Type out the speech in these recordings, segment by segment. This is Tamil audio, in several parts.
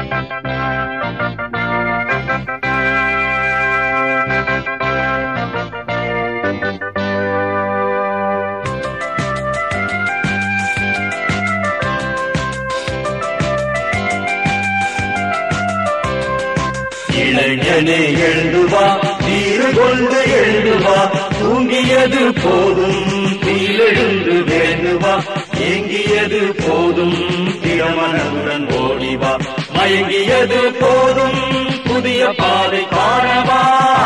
இளைஞனே எழுதுவா நீரு கொண்டு எழுதுவா தூங்கியது போதும் தீலெழுந்து வேண்டுவா ஏங்கியது போதும் திறமனதுடன் ஓடிவா மயங்கியது போதும் புதிய பாதை காணவா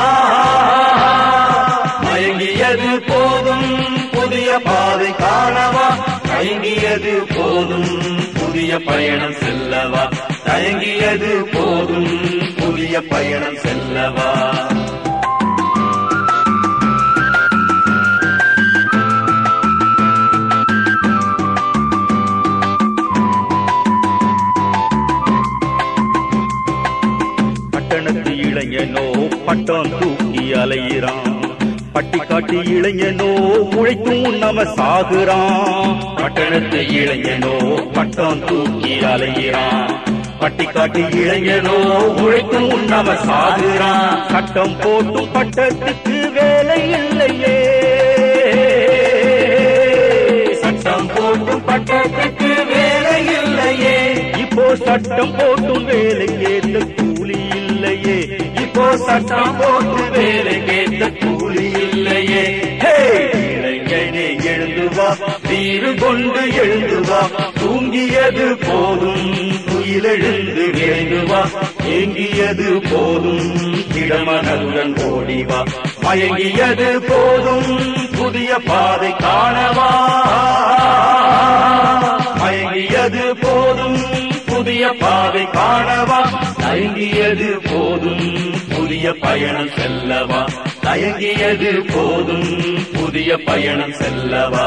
மயங்கியது போதும் புதிய பாதை காணவா தயங்கியது போதும் புதிய பயணம் செல்லவா தயங்கியது போதும் புதிய பயணம் செல்லவா பட்டணத்து இளைஞனோ பட்டம் தூக்கி அலையிறான் பட்டி காட்டி இளைஞனோ உழைக்கும் நம்ம சாகுறான் பட்டணத்து இளைஞனோ பட்டம் தூக்கி அலையிறான் பட்டி காட்டி இளைஞனோ உழைக்கும் நம்ம சாகுறான் சட்டம் போட்டும் பட்டத்துக்கு வேலை இல்லையே சட்டம் போட்டும் பட்டத்துக்கு வேலை இல்லையே இப்போ சட்டம் போட்டும் வேலை கேட்ட கூலி இல்லையே இப்போ சட்டம் போட்டு வேலை கேட்ட கூலி இல்லையே ஹே! இளைஞனே எழுந்து வா வீறு கொண்டு எழுந்து வா தூங்கியது போதும் துயிலெழுந்து விரைந்து வா ஏங்கியது போதும் இடமனதுடன் ஓடி வா மயங்கியது போதும் புதிய பாதை காணவா மயங்கியது போதும் புதிய பாதை காணவா தயங்கியது போதும் புதிய பயணம் செல்லவா தயங்கியது போதும் புதிய பயணம் செல்லவா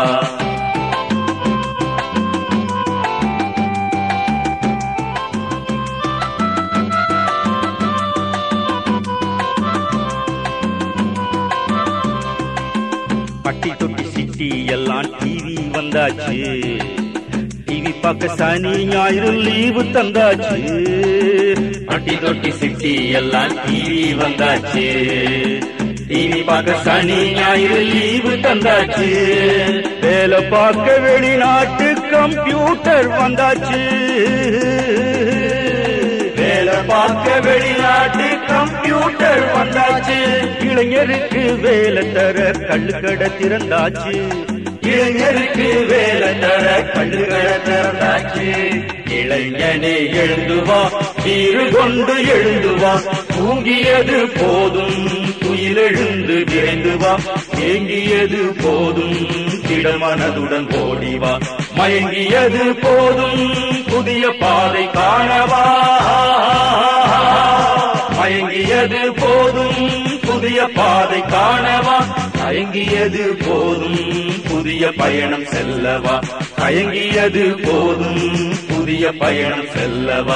பட்டி தொட்டி சிட்டி எல்லாம் டிவி வந்தாச்சு டிவி பார்க்க சனி ஞாயிறு லீவு தந்தாச்சு பட்டி தொட்டி சிட்டி எல்லாம் டிவி வந்தாச்சு டிவி பார்க்க சனி ஞாயிறு லீவு தந்தாச்சு வேலை பார்க்க வெளிநாட்டு கம்ப்யூட்டர் வந்தாச்சு வேலை பார்க்க வெளிநாட்டு கம்ப்யூட்டர் வந்தாச்சு இளைஞருக்கு வேலை தர கள்ளுக்கடை திறந்தாச்சு இளைஞருக்கு வேலை தர கள்ளுக்கடை திறந்தாச்சு இளைஞனே எழுந்து வா வீறு கொண்டு எழுந்து வா தூங்கியது போதும் துயிலெழுந்து விரைந்து வா ஏங்கியது போதும் திடமனதுடன் ஓடி வா மயங்கியது போதும் புதிய பாதை காணவா மயங்கியது போதும் புதிய பாதை காணவா தயங்கியது போதும் புதிய பயணம் செல்லவா தயங்கியது போதும் புதிய பயணம் செல்லவா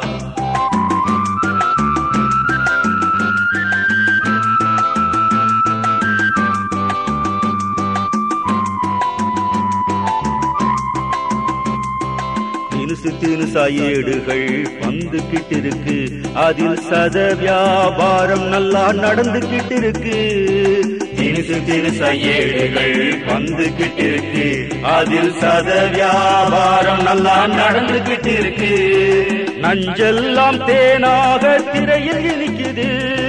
தினுசு தினுசா ஏடுகள் வந்துகிட்டு இருக்கு அதில் சத வியாபாரம் நல்லா நடந்துகிட்டு இருக்கு தினுசு தினுசா ஏடுகள் வந்துகிட்டு இருக்கு அதில் சத வியாபாரம் நல்லா நடந்துகிட்டு இருக்கு நஞ்செல்லாம் தேனாக திரையில் இனிக்குது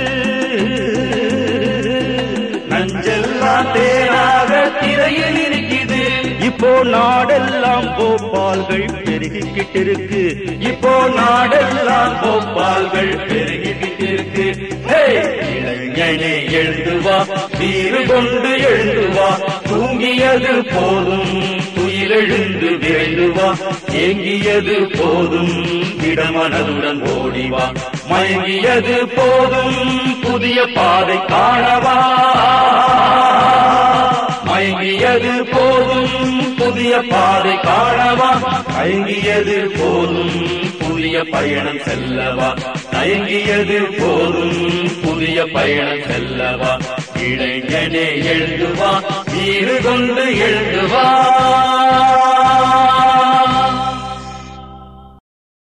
நஞ்செல்லாம் தேனாக திரையில் இருக்குது இப்போ நாடெல்லாம் கோபால்கள் பெருகிக்கிட்டு இருக்கு இப்போ நாடெல்லாம் கோபால்கள் பெருகிக்கிட்டு இருக்கு ஹே! இளைஞனே எழுந்து வா வீறு கொண்டு எழுந்து வா தூங்கியது போதும் துயிலெழுந்து விரைந்து வா ஏங்கியது போதும் இடமனதுடன் ஓடி வா மயங்கியது போதும் புதிய பாதை காணவா மயங்கியது போதும் புதிய பாதை காணவா தயங்கியது போதும் புதிய பயணம் செல்லவா தயங்கியது போதும் புதிய பயணம் செல்லவா இளைஞனே எழுதுவா வீறு கொண்டு எழுதுவா